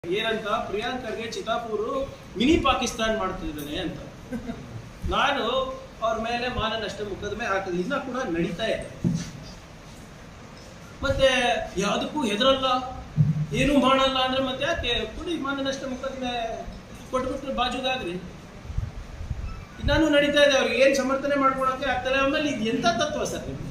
ಏನಂತ ಪ್ರಿಯಾಂಕರ್ಗೆ ಚಿತಾಪೂರು ಮಿನಿ ಪಾಕಿಸ್ತಾನ್ ಮಾಡ್ತಿದ್ದಾನೆ ಅಂತ ನಾನು ಅವ್ರ ಮೇಲೆ ಮಾನನಷ್ಟ ಮೊಕದ್ದಮೆ ಹಾಕಿದೆ ಇನ್ನ ಕೂಡ ನಡೀತಾ ಇದೆ ಮತ್ತೆ ಯಾವುದಕ್ಕೂ ಹೆದರಲ್ಲ ಏನು ಮಾಡಲ್ಲ ಅಂದ್ರೆ ಮತ್ತೆ ಯಾಕೆ ಕೊಡಿ ಮಾನನಷ್ಟ ಮೊಕದ್ದಮೆ ಕೊಟ್ಬಿಟ್ರೆ ಬಾಜುಗಾಗ್ರಿ ಇನ್ನಾನು ನಡೀತಾ ಇದೆ ಅವ್ರಿಗೆ ಏನ್ ಸಮರ್ಥನೆ ಮಾಡ್ಕೊಳಕ್ಕೆ ಆಗ್ತಾರೆ ಆಮೇಲೆ ಇದು ಎಂತ ತತ್ವ ಸರ್ ನಿಮ್ದು?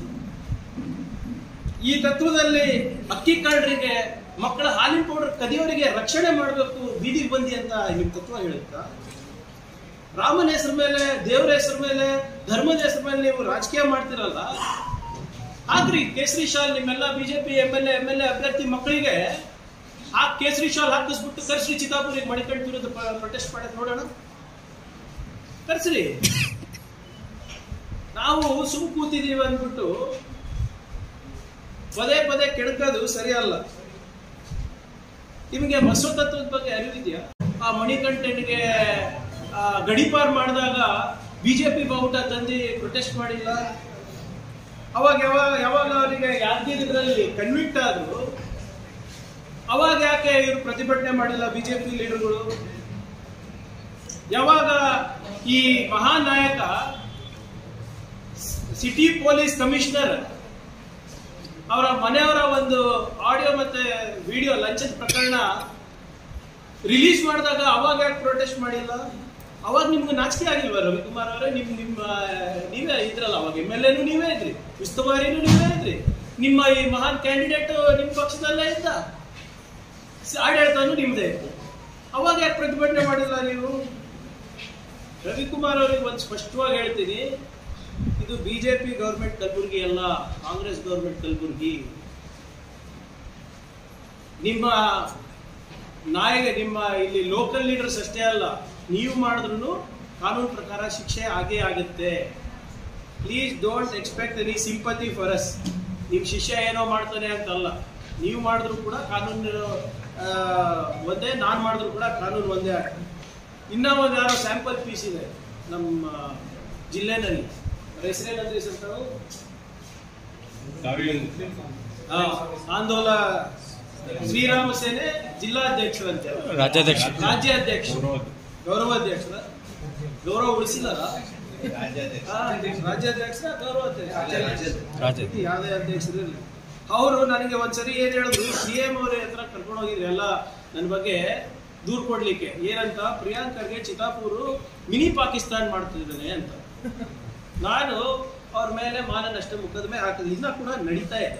ಈ ತತ್ವದಲ್ಲಿ ಅಕ್ಕಿ ಕಳ್ಳರಿಗೆ ಮಕ್ಕಳ ಹಾಲಿನ ಪೌಡರ್ ಕದಿಯೋರಿಗೆ ರಕ್ಷಣೆ ಮಾಡಬೇಕು ಬೀದಿಗೆ ಬಂದಿ ಅಂತ ನಿಮ್ ತತ್ವ ಹೇಳುತ್ತಾ ರಾಮನ ಹೆಸರು ಮೇಲೆ ದೇವರ ಹೆಸರು ಮೇಲೆ ಧರ್ಮದ ಹೆಸರು ಮೇಲೆ ನೀವು ರಾಜಕೀಯ ಮಾಡ್ತಿರಲ್ಲ ಹಾಕ್ರಿ ಕೇಸರಿ ಶಾಲ್ ನಿಮ್ಮೆಲ್ಲ BJP M L A M L A ಅಭ್ಯರ್ಥಿ ಮಕ್ಕಳಿಗೆ ಆ ಕೇಸರಿ ಶಾಲ್ ಹಾಕಿಸ್ಬಿಟ್ಟು ಕರ್ಸ್ರಿ ಚಿತಾಪುರಿಗೆ ಮಣಿಕಂಠ ವಿರುದ್ಧ ಪ್ರೊಟೆಸ್ಟ್ ಮಾಡೋದು ನೋಡೋಣ ಕರ್ಸ್ರಿ ನಾವು ಸುಮ್ ಕೂತಿದೀವಿ ಅಂದ್ಬಿಟ್ಟು ಪದೇ ಪದೇ ಕೆಣಕೋದು ಸರಿಯಲ್ಲ ನಿಮಗೆ ಬಸವ ತತ್ವದ ಬಗ್ಗೆ ಅರಿವಿದೆಯಾ ಆ ಮಣಿಕಂಠನಿಗೆ ಆ, ಗಡೀಪಾರ್ ಮಾಡಿದಾಗ ಬಿಜೆಪಿ ಬಾವುಟ ತಂದು ಪ್ರೊಟೆಸ್ಟ್ ಮಾಡಿಲ್ಲ ಅವಾಗ ಯಾವಾಗ ಯಾವಾಗ ಅವರಿಗೆ ಯಾದಗಿರಿದ್ರಲ್ಲಿ ಕನ್ವಿಕ್ಟ್ ಆದ್ರು ಅವಾಗ ಯಾಕೆ ಇವರು ಪ್ರತಿಭಟನೆ ಮಾಡಿಲ್ಲ ಬಿಜೆಪಿ ಲೀಡರ್ಗಳು ಯಾವಾಗ ಈ ಮಹಾನ್ ನಾಯಕ ಸಿಟಿ ಪೊಲೀಸ್ ಕಮಿಷನರ್ ಅವರ ಮನೆಯವರ ಒಂದು ಆಡಿಯೋ ಮತ್ತೆ ವಿಡಿಯೋ ಲಂಚದ ಪ್ರಕರಣ ರಿಲೀಸ್ ಮಾಡಿದಾಗ ಅವಾಗ ಯಾಕೆ ಪ್ರೊಟೆಸ್ಟ್ ಮಾಡಿಲ್ಲ ಅವಾಗ ನಿಮ್ಗೆ ನಾಚಿಕೆ ಆಗಿಲ್ವಾ ರವಿಕುಮಾರ್ ಅವರೇ ನಿಮ್ ನಿಮ್ಮ ನೀವೇ ಇದ್ರಲ್ಲ ಅವಾಗ ಎಮ್ ಎಲ್ ಎನು ನೀವೇ ಇದ್ರಿ ಉಸ್ತುವಾರಿನೂ ನೀವೇ ಇದ್ರಿ ನಿಮ್ಮ ಈ ಮಹಾನ್ ಕ್ಯಾಂಡಿಡೇಟ್ ನಿಮ್ಮ ಪಕ್ಷದಲ್ಲೇ ಇದ್ದ ಸ- ಆಡಳಿತನೂ ನಿಮ್ದೇ ಇತ್ತು ಅವಾಗ ಯಾಕೆ ಪ್ರತಿಭಟನೆ ಮಾಡಿಲ್ಲ ನೀವು ರವಿಕುಮಾರ್ ಅವರಿಗೆ ಒಂದು ಸ್ಪಷ್ಟವಾಗಿ ಹೇಳ್ತೀನಿ ಇದು ಬಿಜೆಪಿ ಗೌರ್ಮೆಂಟ್ ಕಲಬುರಗಿ ಅಲ್ಲ ಕಾಂಗ್ರೆಸ್ ಗೌರ್ಮೆಂಟ್ ಕಲಬುರಗಿ ನಿಮ್ಮ ನಾಯಕ ನಿಮ್ಮ ಇಲ್ಲಿ ಲೋಕಲ್ ಲೀಡರ್ಸ್ ಅಷ್ಟೇ ಅಲ್ಲ ನೀವು ಮಾಡಿದ್ರು ಕಾನೂನು ಪ್ರಕಾರ ಶಿಕ್ಷೆ ಆಗೇ ಆಗುತ್ತೆ please don't expect any sympathy for us ನಿಮ್ಮ ಶಿಷ್ಯ ಏನೋ ಮಾಡ್ತಾನೆ ಅಂತಲ್ಲ ನೀವು ಮಾಡಿದ್ರು ಕೂಡ ಕಾನೂನು ಆ, ಒಂದೇ ನಾನು ಮಾಡಿದ್ರು ಕೂಡ ಕಾನೂನು ಒಂದೇ ಆಗ್ತದೆ ಇನ್ನ ಒಂದು ಯಾರೋ ಸ್ಯಾಂಪಲ್ ಪೀಸ್ ಇದೆ ನಮ್ಮ ಜಿಲ್ಲೆನಲ್ಲಿ ಅವ್ರ ಹೆಸರೇನಂದ್ರಿ ಸರ್ ತಾವು ಆ, ಆಂದೋಲ ಶ್ರೀರಾಮ ಸೇನೆ ಜಿಲ್ಲಾಧ್ಯಕ್ಷರಂತೆ ರಾಜ್ಯಾಧ್ಯಕ್ಷ ರಾಜ್ಯಾಧ್ಯಕ್ಷರು ಗೌರವಾಧ್ಯಕ್ಷರ ಗೌರವ ಉಳಿಸಿದಾರ ರಾಜ್ಯಾಧ್ಯಕ್ಷರ ಗೌರವಾಧ್ಯಕ್ಷ ರಾಜ್ಯ ಯಾವುದೇ ಅಧ್ಯಕ್ಷರು ಇರಲಿ ಅವರು ನನಗೆ ಒಂದ್ಸರಿ ಏನ್ ಹೇಳಿದ್ರು ಸಿ ಎಂ ಅವ್ರ ಹತ್ರ ಕರ್ಕೊಂಡು ಹೋಗಿದ್ರು ಎಲ್ಲ ನನ್ನ ಬಗ್ಗೆ ದೂರ್ ಕೊಡ್ಲಿಕ್ಕೆ ಏನಂತ ಪ್ರಿಯಾಂಕರ್ಗೆ ಚಿತಾಪೂರು ಮಿನಿ ಪಾಕಿಸ್ತಾನ್ ಮಾಡ್ತಿದ್ದಾನೆ ಅಂತ ನಾನು ಅವ್ರ ಮೇಲೆ ಮಾನನಷ್ಟ ಮೊಕದ್ದಮೆ ಹಾಕಿದೆ ಇನ್ನ ಕೂಡ ನಡೀತಾ ಇದೆ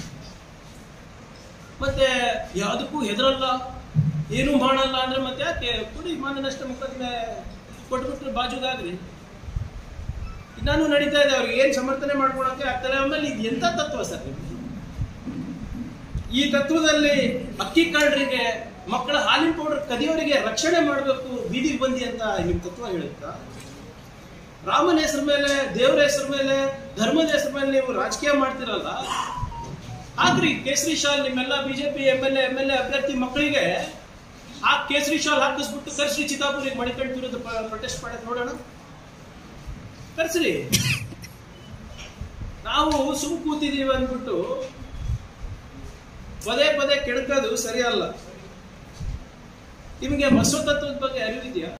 ಮತ್ತೆ ಯಾವುದಕ್ಕೂ ಹೆದರಲ್ಲ ಏನು ಮಾಡಲ್ಲ ಅಂದ್ರೆ ಮತ್ತೆ ಯಾಕೆ ಕೊಡಿ ಮಾನನಷ್ಟ ಮೊಕದ್ದಮೆ ಕೊಟ್ಬಿಟ್ರೆ ಬಾಜುಗಾಗ್ರಿ ಇನ್ನಾನು ನಡೀತಾ ಇದೆ ಅವ್ರಿಗೆ ಏನ್ ಸಮರ್ಥನೆ ಮಾಡ್ಕೊಳಕ್ಕೆ ಆಗ್ತಾರೆ ಆಮೇಲೆ ಇದು ಎಂತ ತತ್ವ ಸರ್ ನಿಮ್ದು? ಈ ತತ್ವದಲ್ಲಿ ಅಕ್ಕಿ ಕಳ್ಳರಿಗೆ ಮಕ್ಕಳ ಹಾಲಿನ ಪೌಡರ್ ಕದಿಯೋರಿಗೆ ರಕ್ಷಣೆ ಮಾಡಬೇಕು ಬೀದಿಗೆ ಬಂದಿ ಅಂತ ನಿಮ್ ತತ್ವ ಹೇಳುತ್ತಾ ರಾಮನ ಹೆಸರು ಮೇಲೆ ದೇವರ ಹೆಸರು ಮೇಲೆ ಧರ್ಮದ ಹೆಸರು ಮೇಲೆ ನೀವು ರಾಜಕೀಯ ಮಾಡ್ತಿರಲ್ಲ ಹಾಕ್ರಿ ಕೇಸರಿ ಶಾಲ್ ನಿಮ್ಮೆಲ್ಲ BJP M L A M L A ಅಭ್ಯರ್ಥಿ ಮಕ್ಕಳಿಗೆ ಆ ಕೇಸರಿ ಶಾಲ್ ಹಾಕಿಸ್ಬಿಟ್ಟು ಕರ್ಸ್ರಿ ಚಿತಾಪುರಿಗೆ ಮಣಿಕಂಠ ವಿರುದ್ಧ ಪ್ರೊಟೆಸ್ಟ್ ಮಾಡೋದು ನೋಡೋಣ ಕರ್ಸ್ರಿ ನಾವು ಸುಮ್ ಕೂತಿದೀವಿ ಅಂದ್ಬಿಟ್ಟು ಪದೇ ಪದೇ ಕೆಣಕೋದು ಸರಿಯಲ್ಲ ನಿಮಗೆ ಬಸವ ತತ್ವದ ಬಗ್ಗೆ ಅರಿವಿದೆಯಾ